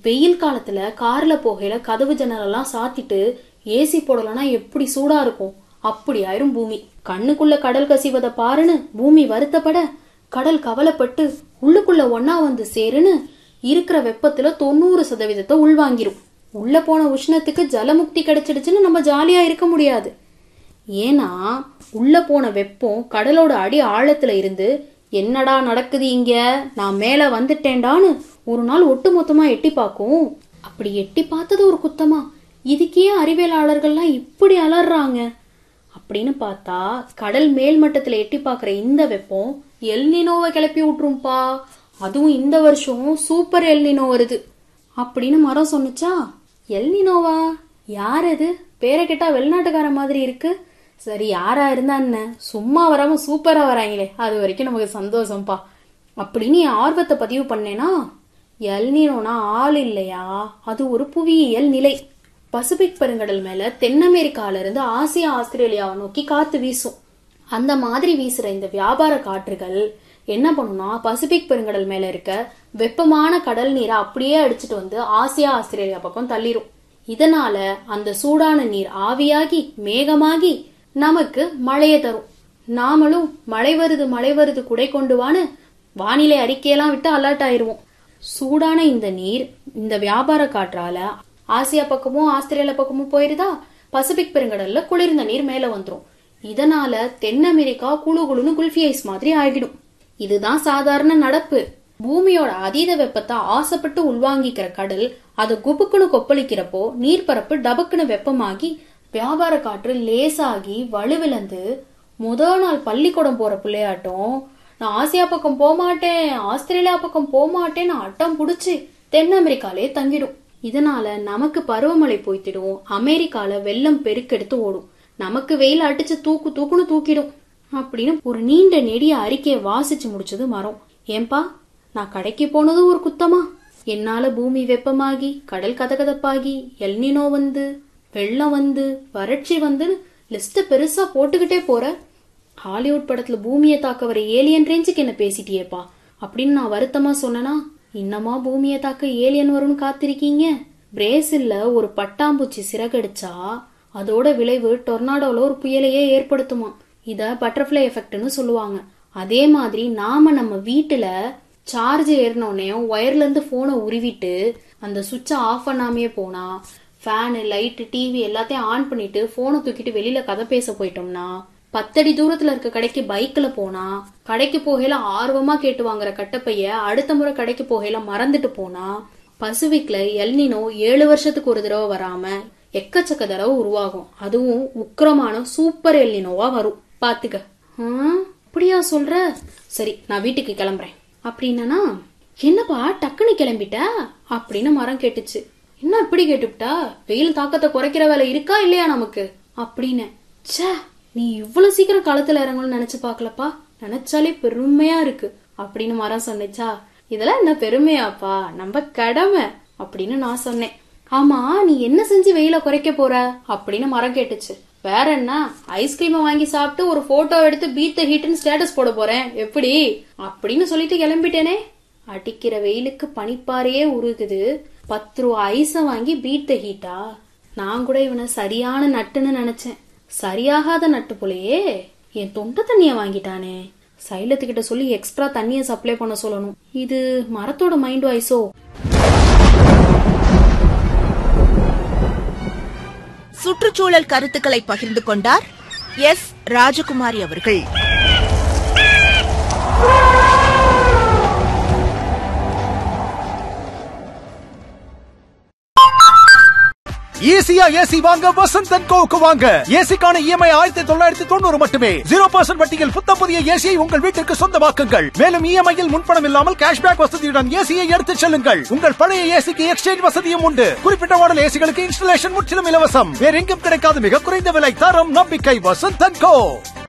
வெயில் காலத்துல கார்ல போகையில கதவு ஜன்னலெல்லாம் சாத்திட்டு ஏசி போடலன்னா எப்படி சூடா இருக்கும் அப்படி ஆயிரும் பூமி கண்ணுக்குள்ள கடல் கசிவத பாருன்னு பூமி வருத்தப்பட கடல் கவலைப்பட்டு உள்ளுக்குள்ள ஒன்னா வந்து சேருன்னு இருக்கிற வெப்பத்துல தொண்ணூறு சதவீதத்தை உள்வாங்கிரும் உள்ள போன உஷ்ணத்துக்கு ஜலமுக்தி கிடைச்சிடுச்சுன்னு நம்ம ஜாலியா இருக்க முடியாது ஏன்னா உள்ள போன வெப்பம் கடலோட அடி ஆழத்துல இருந்து என்னடா நடக்குது இங்க நான் மேல வந்துட்டேன்டான்னு ஒரு நாள் ஒட்டுமொத்தமா எட்டி பார்க்கும் அப்படி எட்டி பார்த்தது ஒரு குத்தமா இதுக்கே அறிவியலாளர்கள்லாம் இப்படி அலறாங்க அப்படின்னு பார்த்தா கடல் மேல்மட்டத்துல எட்டி பார்க்குற இந்த வெப்பம் எல்னினோவை கிளப்பி விட்டுரும்பா அதுவும் இந்த வருஷம் சூப்பர் எல்னினோ வருது அப்படின்னு மரம் சொன்னுச்சா எல்னினோவா யார் அது பேரை கேட்டா வெளிநாட்டுக்கார மாதிரி இருக்கு சரி யாரா இருந்தா என்ன சும்மா வராம சூப்பரா வராங்களே அது வரைக்கும் நமக்கு சந்தோஷம்ப்பா அப்படின்னு என் ஆர்வத்தை பதிவு பண்ணேனா எல்னினோனா ஆள் இல்லையா அது ஒரு புவியியல் நிலை பசிபிக் பெருங்கடல் மேல தென் அமெரிக்கால இருந்து ஆசியா ஆஸ்திரேலியாவை நோக்கி காத்து வீசும் அந்த மாதிரி வீசுற இந்த வியாபார காற்றுகள் என்ன பண்ணும்னா பசிபிக் பெருங்கடல் மேல இருக்க வெப்பமான கடல் நீரை அப்படியே அடிச்சிட்டு வந்து ஆசியா ஆஸ்திரேலியா பக்கம் தள்ளிரும் இதனால அந்த சூடான நீர் ஆவியாகி மேகமாகி நமக்கு மழையை தரும் நாமளும் மழை வருது மழை வருது குடை கொண்டு வான்னு வானிலை அறிக்கையெல்லாம் விட்டு அலர்ட் ஆயிருவோம் சூடான இந்த நீர் இந்த வியாபார காற்றால ஆசியா பக்கமும் ஆஸ்திரேலியா பக்கமும் போயிருதா பசிபிக் பெருங்கடல்ல குளிர்ந்த நீர் மேல வந்துரும் இதனால தென் அமெரிக்கா குழு குழுன்னு குல்ஃபி ஐஸ் மாதிரி ஆகிடும் இதுதான் சாதாரண நடப்பு பூமியோட அதீத வெப்பத்தை ஆசைப்பட்டு உள்வாங்கிக்கிற கடல் அது குபுக்குன்னு கொப்பளிக்கிறப்போ நீர்ப்பரப்பு டபக்குன்னு வெப்பமாகி வியாபார காற்று லேசாகி வலுவிழந்து முதல் நாள் பள்ளிக்கூடம் போற பிள்ளையாட்டம் நான் ஆசியா பக்கம் போமாட்டேன் ஆஸ்திரேலியா பக்கம் போமாட்டேன்னு அட்டம் புடிச்சு தென் அமெரிக்காலே தங்கிடும் இதனால நமக்கு பருவமழை போய்த்திடும் அமெரிக்கால வெள்ளம் பெருக்கெடுத்து ஓடும் நமக்கு வெயில் அடிச்சு தூக்கு தூக்குன்னு தூக்கிடும் அப்படின்னு ஒரு நீண்ட நெடிய அறிக்கையை வாசிச்சு முடிச்சது மரம் ஏன்பா நான் கடைக்கு போனது ஒரு குத்தமா என்னால பூமி வெப்பமாகி கடல் கதகதப்பாகி எல்னினோ வந்து வெள்ளம் வந்து வறட்சி வந்து லிஸ்ட பெருசா போட்டுக்கிட்டே போற ஹாலிவுட் படத்துல பூமியை தாக்க வர ஏலியன் ரேஞ்சுக்கு என்ன பேசிட்டியேப்பா அப்படின்னு நான் வருத்தமா சொன்னனா இன்னமா பூமியை தாக்க ஏலியன் வரும்னு காத்திருக்கீங்க பிரேசில்ல ஒரு பட்டாம்பூச்சி சிறகடிச்சா அதோட விளைவு டொர்னாடோல ஒரு புயலையே ஏற்படுத்துமா இத பட்டர்ஃப்ளை எஃபெக்ட்னு சொல்லுவாங்க அதே மாதிரி நாம நம்ம வீட்டுல சார்ஜ் ஏறினோடனே ஒயர்ல இருந்து போனை உருவிட்டு அந்த சுவிட்சை ஆஃப் பண்ணாமையே போனா ஃபேனு லைட்டு டிவி எல்லாத்தையும் ஆன் பண்ணிட்டு போனை தூக்கிட்டு வெளியில கதை பேச போயிட்டோம்னா பத்தடி தூரத்துல இருக்க கடைக்கு பைக்ல போனா கடைக்கு போகையில ஆர்வமா கேட்டு வாங்குற கட்டப்பைய அடுத்த முறை கடைக்கு போகையில மறந்துட்டு போனா பசிபிக்ல எல்னினோ ஏழு வருஷத்துக்கு ஒரு தடவை வராம எக்கச்சக்க தடவை உருவாகும் அதுவும் உக்கிரமான சூப்பர் எல்னினோவா வரும் பாத்துக்க ஹம், அப்படியா சொல்ற சரி நான் வீட்டுக்கு கிளம்புறேன் அப்படின்னா என்னப்பா டக்குன்னு கிளம்பிட்ட அப்படின்னு மரம் கேட்டுச்சு என்ன இப்படி கேட்டுவிட்டா வெயில் தாக்கத்தை குறைக்கிற வேலை இருக்கா இல்லையா நமக்கு அப்படின்னு ச்சே நீ இவ்வளவு சீக்கிரம் களத்துல இறங்கணும்னு நினைச்சு பாக்கலப்பா நினைச்சாலே பெருமையா இருக்கு அப்படின்னு மரம் சொன்னுச்சா இதெல்லாம் என்ன பெருமையாப்பா நம்ம கடமை அப்படின்னு நான் சொன்னேன் ஆமா நீ என்ன செஞ்சு வெயில குறைக்க போற அப்படின்னு மரம் கேட்டுச்சு வேற என்ன ஐஸ்கிரீமை வாங்கி சாப்பிட்டு ஒரு போட்டோ எடுத்து பீட் த ஹீட்னு ஸ்டேட்டஸ் போட போறேன் எப்படி அப்படின்னு சொல்லிட்டு கிளம்பிட்டேனே அடிக்கிற வெயிலுக்கு பனிப்பாறையே உருகுது பத்து ரூபா ஐஸ வாங்கி பீட் த ஹீட்டா நான் கூட இவனை சரியான நட்டுன்னு நினைச்சேன் சரியாகாத நட்டு போலயே என் தொண்டை தண்ணிய வாங்கிட்டானே சைலத்துக்கிட்ட சொல்லி எக்ஸ்ட்ரா தண்ணிய சப்ளை பண்ண சொல்லணும் இது மரத்தோட மைண்ட் வாய்ஸோ சுற்றுச்சூழல் கருத்துக்களை பகிர்ந்து கொண்டார் எஸ் ராஜகுமாரி அவர்கள் ஈஸியா ஏசி வாங்க வசந்த் அண்ட் கோவுக்கு வாங்க ஏசிக்கான இஎம்ஐ ஆயிரத்தி தொள்ளாயிரத்தி தொண்ணூறு மட்டுமே ஜீரோ பர்சன்ட் வட்டியில் புத்த புதிய ஏசியை உங்கள் வீட்டிற்கு சொந்தமாக்குங்கள் மேலும் இஎம்ஐயில் முன்பணம் இல்லாமல் கேஷ்பேக் வசதியுடன் ஏசியை எடுத்துச் செல்லுங்கள் உங்கள் பழைய ஏசிக்கு எக்ஸ்சேஞ்ச் வசதியும் உண்டு குறிப்பிட்ட மாடல் ஏசிகளுக்கு இன்ஸ்டலேஷன் முற்றிலும் இலவசம் வேற எங்கும் கிடைக்காத மிக குறைந்த விலை தரம் நம்பிக்கை வசந்த் அண்ட் கோ